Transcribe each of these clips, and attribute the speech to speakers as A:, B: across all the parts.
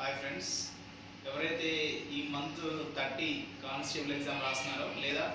A: hi friends ఎవరైతే ఈ month thirty constable exam రాస్తున్నారో లేదా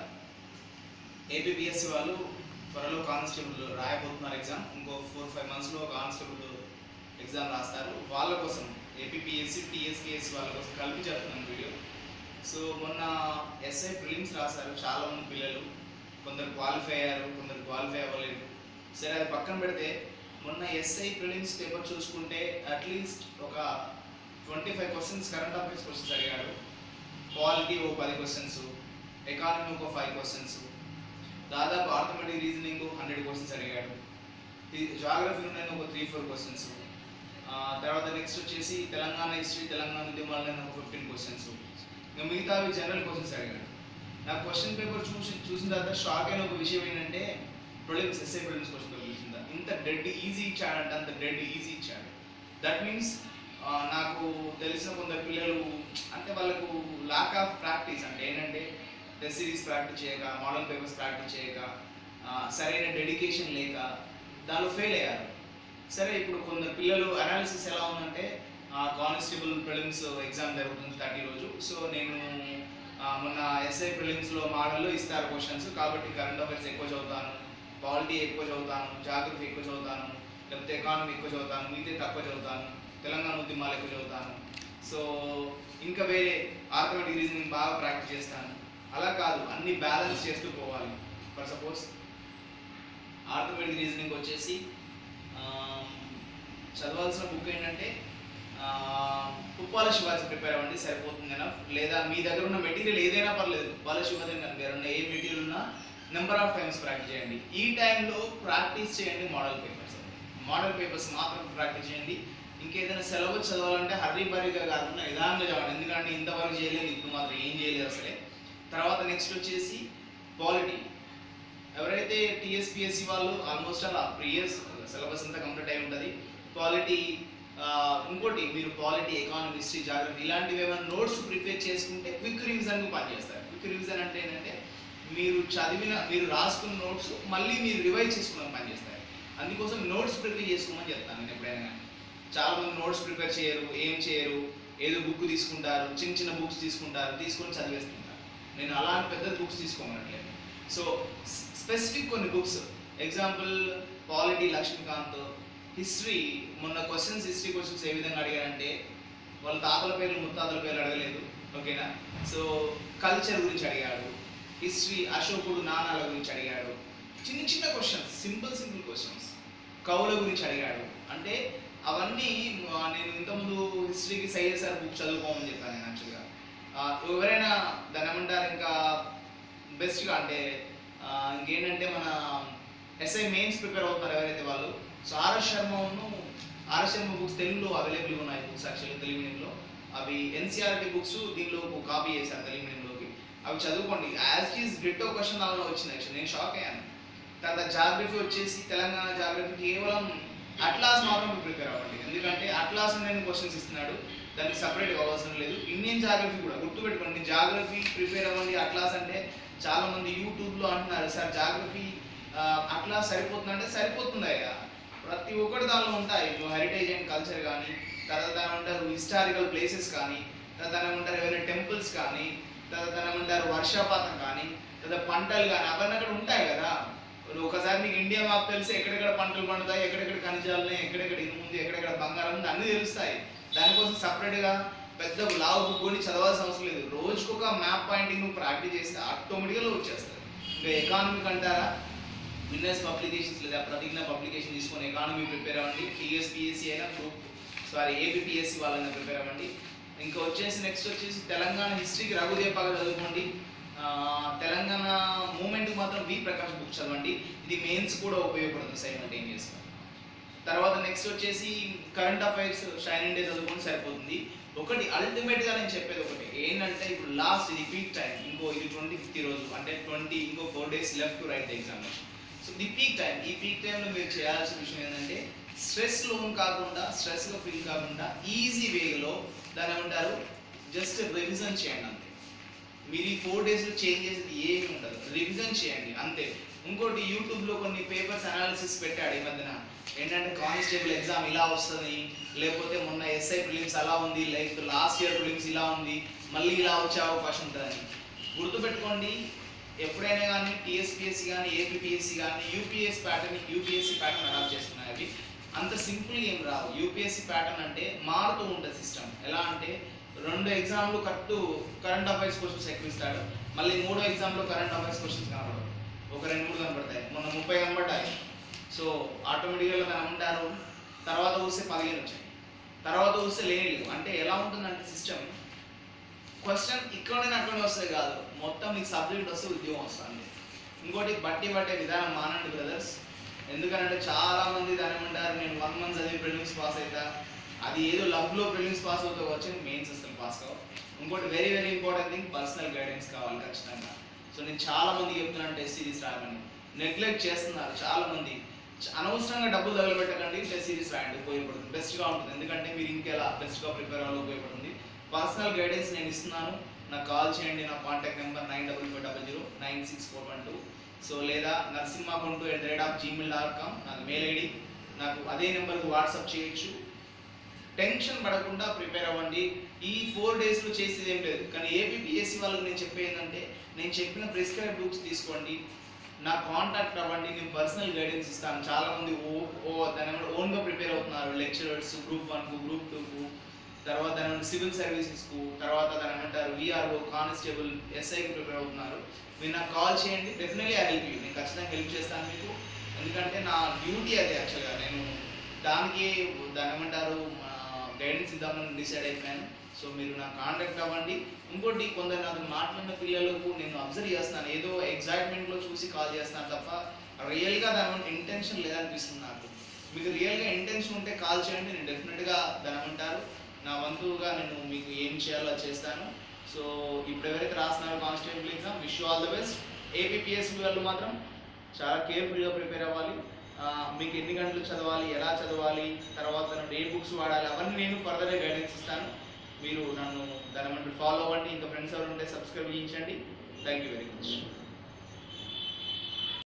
A: ఏపీఎస్సి వాళ్ళు త్వరలో కానిస్టేబుల్ రాయబోతున్నారు ఎగ్జామ్ ఇంకో ఫోర్ ఫైవ్ మంత్స్లో కానిస్టేబుల్ ఎగ్జామ్ రాస్తారు వాళ్ళ కోసం ఏపీఎస్సి టీఎస్పిఎస్సి వాళ్ళ కోసం కలిపి చెప్తున్నాను వీడియో సో మొన్న ఎస్ఐ ప్రిలిమ్స్ రాశారు చాలా మంది పిల్లలు కొందరు క్వాలిఫై అయ్యారు కొందరు క్వాలిఫై అవ్వలేదు సరే అది పక్కన పెడితే మొన్న ఎస్ఐ ప్రిలిమ్స్ పేపర్ చూసుకుంటే అట్లీస్ట్ ఒక twenty five questions current affairs questions అడిగాడు పాలిటీ ఓ పది క్వశ్చన్స్ ఎకానమీ ఒక ఫైవ్ క్వశ్చన్స్ దాదాపు ఆర్థమెటిక్ రీజనింగ్ హండ్రెడ్ క్వశ్చన్స్ అడిగాడు జాగ్రఫీ నేను ఒక త్రీ ఫోర్ క్వశ్చన్స్ తర్వాత నెక్స్ట్ వచ్చేసి తెలంగాణ హిస్టరీ తెలంగాణ ఉద్యమాలు ఒక ఫిఫ్టీన్ క్వశ్చన్స్ ఇంకా మిగతావి జనరల్ క్వశ్చన్స్ అడిగాడు నా క్వశ్చన్ పేపర్ చూసి చూసిన తర్వాత షాక్ అయిన ఒక విషయం ఏంటంటే prelims SA prelims question paper చూసిందా ఇంత డెడ్ ఈజీ ఇచ్చాడంటే అంత డెడ్ ఈజీ ఇచ్చాడు దట్ మీన్స్ నాకు తెలిసిన కొందరు పిల్లలు అంటే వాళ్ళకు లాక్ ఆఫ్ ప్రాక్టీస్ అంటే ఏంటంటే టెస్ట్ సిరీస్ ప్రాక్టీస్ చేయక మోడల్ పేపర్స్ ప్రాక్టీస్ చేయక ఆ, సరైన డెడికేషన్ లేక దానిలో ఫెయిల్ అయ్యారు సరే ఇప్పుడు కొందరు పిల్లలు అనాలిసిస్ ఎలా ఉందంటే కానిస్టేబుల్ ప్రిలిమ్స్ ఎగ్జామ్ జరుగుతుంది థర్టీ రోజు సో నేను ఆ, మొన్న ఎస్ఐ ప్రిలిమ్స్లో మోడల్లో ఇస్తారు క్వశ్చన్స్ కాబట్టి కరెంట్ అఫైర్స్ ఎక్కువ చదువుతాను పాలిటీ ఎక్కువ చదువుతాను జాగ్రఫీ ఎక్కువ చదువుతాను లేకపోతే ఎకానమీ ఎక్కువ చదువుతాను మిగతా తక్కువ చదువుతాను తెలంగాణ ఉద్యమాలు ఎక్కువ చదువుతాను సో ఇంకా వేరే ఆర్థమెటిక్ రీజనింగ్ బాగా ప్రాక్టీస్ చేస్తాను అలా కాదు అన్ని బ్యాలెన్స్ చేస్తూ పోవాలి ఫర్ సపోజ్ ఆర్థమెటిక్ రీజనింగ్ వచ్చేసి ఆమ్, చదవాల్సిన బుక్ ఏంటంటే ఆ, ఉప్పాల శివాజీ ప్రిపేర్ అవ్వండి సరిపోతుంది కదా లేదా మీ దగ్గర ఉన్న మెటీరియల్ ఏదైనా పర్లేదు ఉప్పాల శివాజీ కానీ మీరు ఉన్న ఏ మెటీరియల్ ఉన్నా నెంబర్ ఆఫ్ టైమ్స్ ప్రాక్టీస్ చేయండి ఈ టైంలో ప్రాక్టీస్ చేయండి మోడల్ పేపర్స్ మోడల్ పేపర్స్ మాత్రం ప్రాక్టీస్ చేయండి ఇంకేదైనా సిలబస్ చదవాలంటే హర్రీ బరీగా కాకుండా నిదానంగా చదవండి ఎందుకంటే ఇంతవరకు చేయలేదు ఇప్పుడు మాత్రం ఏం చేయలేదు అసలే తర్వాత నెక్స్ట్ వచ్చేసి పాలిటీ ఎవరైతే టీఎస్పిఎస్సి వాళ్ళు ఆల్మోస్ట్ అలా ప్రియర్స్ సిలబస్ అంతా కంప్లీట్ అయి ఉంటుంది పాలిటీ ఇంకోటి మీరు పాలిటీ ఎకానమీ హిస్టరీ జాగ్రఫీ ఇలాంటివి ఏమైనా నోట్స్ ప్రిపేర్ చేసుకుంటే క్విక్ రివిజన్కి పనిచేస్తారు క్విక్ రివిజన్ అంటే ఏంటంటే మీరు చదివిన మీరు రాసుకున్న నోట్స్ మళ్ళీ మీరు రివైజ్ చేసుకోవడానికి పనిచేస్తాయి అందుకోసం నోట్స్ ప్రిపేర్ చేసుకోమని చెప్తాను నేను ఎప్పుడైనా కానీ చాలా మంది నోట్స్ ప్రిపేర్ చేయరు ఏం చేయరు ఏదో బుక్ తీసుకుంటారు చిన్న చిన్న బుక్స్ తీసుకుంటారు తీసుకొని చదివేస్తుంటారు నేను అలాంటి పెద్ద బుక్స్ తీసుకోమనట్లేదు సో స్పెసిఫిక్ కొన్ని books example polity Laxmikanth history మొన్న క్వశ్చన్స్ హిస్టరీ క్వశ్చన్స్ ఏ విధంగా అడిగారంటే వాళ్ళ తాతల పేర్లు ముత్తాతల పేర్లు అడగలేదు ఓకేనా సో కల్చర్ గురించి అడిగాడు హిస్టరీ అశోకుడు నాణాల గురించి అడిగాడు చిన్న చిన్న క్వశ్చన్స్ సింపుల్ సింపుల్ క్వశ్చన్స్ కవుల గురించి అడిగాడు అంటే అవన్నీ ఆ, నేను ఇంతకుముందు హిస్టరీకి సైడ్ సార్ బుక్ చదువుకోమని చెప్పాను నేను యాక్చువల్గా ఎవరైనా దాని ఏమంటారు ఇంకా బెస్ట్గా అంటే ఆ, ఇంకేంటంటే మన ఎస్ఐ మెయిన్స్ ప్రిపేర్ అవుతున్నారు ఎవరైతే వాళ్ళు సో ఆర్ఎస్ శర్మను ఆర్ఎస్ శర్మ బుక్స్ తెలుగులో అవైలబుల్ ఉన్నాయి బుక్స్ యాక్చువల్లీ తెలుగు మీడియంలో అవి ఎన్సీఆర్టీ బుక్స్ దీనిలో కాపీ చేశారు తెలుగు మీడియంలోకి అవి చదువుకోండి యాజ్ ఈజ్ డిట్టో క్వశ్చన్ అలా వచ్చింది యాక్చువల్ నేను షాక్ అయ్యాను తర్వాత జాగ్రఫీ వచ్చేసి తెలంగాణ జాగ్రఫీ కేవలం అట్లాస్ మాత్రం ప్రిపేర్ అవ్వండి ఎందుకంటే అట్లాస్ నేను క్వశ్చన్స్ ఇస్తున్నాడు దానికి సపరేట్గా అవసరం లేదు ఇండియన్ జాగ్రఫీ కూడా గుర్తుపెట్టుకోండి జాగ్రఫీ ప్రిపేర్ అవ్వండి అట్లాస్ అంటే చాలా మంది యూట్యూబ్లో అంటున్నారు సార్ జాగ్రఫీ అట్లా సరిపోతుంది అంటే సరిపోతుంది అయ్యా ప్రతి ఒక్కటి దానిలో ఉంటాయి ఇప్పుడు హెరిటేజ్ అండ్ కల్చర్ కానీ తర్వాత దాని ఉంటారు హిస్టారికల్ ప్లేసెస్ కానీ తర్వాత దాని ఉంటారు ఏమైనా టెంపుల్స్ కానీ తర్వాత దాని ఉంటారు వర్షపాతం కానీ తర్వాత పంటలు కానీ అవన్నీ అక్కడ ఉంటాయి కదా ఇప్పుడు ఒకసారి నీకు ఇండియా మ్యాప్ తెలిసి ఎక్కడెక్కడ పంటలు పండుతాయి ఎక్కడెక్కడ ఖనిజాలు ఉన్నాయి ఎక్కడెక్కడ ఇనుము ఉంది ఎక్కడెక్కడ బంగారం ఉంది అన్నీ తెలుస్తాయి దానికోసం సపరేట్గా పెద్ద లావు బుక్ కొని చదవాల్సిన అవసరం లేదు రోజుకొక మ్యాప్ పాయింటింగ్ నువ్వు ప్రాక్టీస్ చేస్తే ఆటోమేటిక్గా వచ్చేస్తుంది ఇంకా ఎకానమీకి అంటారా విన్నర్స్ పబ్లికేషన్స్ లేదా ప్రతిజ్ఞ పబ్లికేషన్ తీసుకొని ఎకానమీ ప్రిపేర్ అవ్వండి టీఎస్పిఎస్సి అయినా గ్రూప్ సారీ ఏపీఎస్సి వాళ్ళని ప్రిపేర్ అవ్వండి ఇంకా వచ్చేసి నెక్స్ట్ వచ్చేసి తెలంగాణ హిస్టరీకి రఘుదేపాగా చదువుకోండి ఆ, తెలంగాణ మూమెంట్కి మాత్రం వి ప్రకాష్ బుక్ చదవండి ఇది మెయిన్స్ కూడా ఉపయోగపడుతుంది సైమల్టేనియస్గా తర్వాత నెక్స్ట్ వచ్చేసి కరెంట్ అఫైర్స్ షైన్ ఇండియా చదువుకుంటే సరిపోతుంది ఒకటి అల్టిమేట్ గా నేను చెప్పేది ఒకటి ఏంటంటే ఇప్పుడు లాస్ట్ ఇది పీక్ టైం ఇంకో ఇది ట్వంటీ ఫిఫ్త్ రోజు అంటే ట్వంటీ ఇంకో four days left to write examination so the peak time ఈ పీక్ టైంలో మీరు చేయాల్సిన విషయం ఏంటంటే స్ట్రెస్ లోన్ కాకుండా స్ట్రెస్లో ఫీల్ కాకుండా ఈజీ వేలో దాని ఏమంటారు జస్ట్ రివిజన్ చేయండి అంతే మీరు ఈ ఫోర్ డేస్లో చేంజ్ చేసేది ఏమీ ఉండదు రివిజన్ చేయండి అంతే ఇంకోటి యూట్యూబ్లో కొన్ని పేపర్స్ అనాలిసిస్ పెట్టాడు ఈ మధ్యన ఏంటంటే కానిస్టేబుల్ ఎగ్జామ్ ఇలా వస్తుంది లేకపోతే మొన్న ఎస్ఐ ప్రిలిమ్స్ అలా ఉంది లైక్ లాస్ట్ ఇయర్ ప్రిలిమ్స్ ఇలా ఉంది మళ్ళీ ఇలా వచ్చే అవకాశం ఉంటుందని గుర్తుపెట్టుకోండి ఎప్పుడైనా కానీ టీఎస్పిఎస్సి కానీ ఏపీఎస్సి కానీ UPS pattern UPSC pattern adapt చేస్తున్నాయి అవి అంత సింపుల్ ఏం రావు యూపీఎస్సి ప్యాటర్న్ అంటే మారుతూ ఉంటుంది సిస్టమ్ ఎలా అంటే రెండు ఎగ్జామ్లు కరెక్ట్ కరెంట్ అఫైర్స్ క్వశ్చన్స్ ఎక్కువ ఇస్తాడు మళ్ళీ మూడో ఎగ్జామ్లో కరెంట్ అఫైర్స్ క్వశ్చన్స్ కనబడవు ఒక రెండు మూడు కనబడతాయి మొన్న ముప్పై కనబడ్డాయి సో ఆటోమేటిక్గా కనబడ్డారు తర్వాత చూస్తే పదిహేను వచ్చాయి తర్వాత చూస్తే లేని లేవు అంటే ఎలా ఉంటుందంటే సిస్టమ్ క్వశ్చన్ ఇక్కడనే అక్కడనే వస్తుంది కాదు మొత్తం మీకు సబ్జెక్ట్ వస్తే ఉద్యోగం వస్తుంది ఇంకోటి బట్టి పట్టే విధానం మానండి బ్రదర్స్ ఎందుకంటే చాలా మంది దాని ఏమంటారు నేను వన్ మంత్ చదివి ప్రిలిమ్స్ పాస్ అవుతా అది ఏదో లవ్లో ప్రిలిమ్స్ పాస్ అవుతా వచ్చి మెయిన్స్ అసలు పాస్ కావు ఇంకోటి very very important thing personal guidance కావాలి ఖచ్చితంగా సో నేను చాలా మందికి చెప్తున్నాను టెస్ట్ సిరీస్ రాయమని నెగ్లెక్ట్ చేస్తున్నారు చాలా మంది చ- అనవసరంగా డబ్బులు తగలబెట్టకండి టెస్ట్ సిరీస్ రాయండి ఉపయోగపడుతుంది బెస్ట్గా ఉంటుంది ఎందుకంటే మీరు ఇంకెలా బెస్ట్గా ప్రిపేర్ అవ్వాలి ఉపయోగపడుతుంది పర్సనల్ గైడెన్స్ నేను ఇస్తున్నాను నాకు కాల్ చేయండి నా contact number nine double four double zero nine six four one two so లేదా నరసింహ కొంటూ at the rate of Gmail dot com నాకు మెయిల్ ఐడి నాకు అదే నెంబర్కి వాట్సాప్ చేయొచ్చు టెన్షన్ పడకుండా ప్రిపేర్ అవ్వండి ఈ ఫోర్ డేస్లో చేసేది ఏం లేదు కానీ ఏపీఎస్సి వాళ్ళకి నేను చెప్పేది ఏంటంటే నేను చెప్పిన ప్రిస్క్రైబ్ బుక్స్ తీసుకోండి నా కాంటాక్ట్ అవ్వండి నేను పర్సనల్ గైడెన్స్ ఇస్తాను చాలా మంది ఓ ఓ దాని ఓన్గా ప్రిపేర్ అవుతున్నారు లెక్చరర్స్ గ్రూప్ వన్కు గ్రూప్ టూకు తర్వాత దాని సివిల్ సర్వీసెస్కు తర్వాత దాని ఏమంటారు విఆర్ఓ కానిస్టేబుల్ ఎస్ఐకి ప్రిపేర్ అవుతున్నారు మీరు నాకు కాల్ చేయండి డెఫినెట్లీ ఐ హెల్ప్ యూ నేను ఖచ్చితంగా హెల్ప్ చేస్తాను మీకు ఎందుకంటే నా డ్యూటీ అది యాక్చువల్గా నేను దానికి దాని ఏమంటారు గైడెన్స్ ఇద్దామని డిసైడ్ అయిపోయాను సో మీరు నా కాంటాక్ట్ అవ్వండి ఇంకోటి కొందరు నాకు మాట్లాడిన పిల్లలకు నేను అబ్జర్వ్ చేస్తున్నాను ఏదో ఎగ్జైట్మెంట్లో చూసి కాల్ చేస్తున్నాను తప్ప రియల్గా దాని ఇంటెన్షన్ లేదనిపిస్తుంది నాకు మీకు రియల్గా ఇంటెన్షన్ ఉంటే కాల్ చేయండి నేను డెఫినెట్గా దాని ఏమంటారు నా వంతుగా నేను మీకు ఏం చేయాలో అది చేస్తాను సో ఇప్పుడు ఎవరైతే రాస్తున్నారో constable exam wish all the best APSC వాళ్ళు మాత్రం చాలా కేర్ఫుల్గా ప్రిపేర్ అవ్వాలి ఆ, మీకు ఎన్ని గంటలు చదవాలి ఎలా చదవాలి తర్వాత నుండి ఏ బుక్స్ వాడాలి అవన్నీ నేను ఫర్దర్గా గైడెన్స్ ఇస్తాను మీరు నన్ను దాని ఫాలో అవ్వండి ఇంకా ఫ్రెండ్స్ ఎవరు ఉంటే సబ్స్క్రైబ్ చేయించండి థ్యాంక్ యూ వెరీ మచ్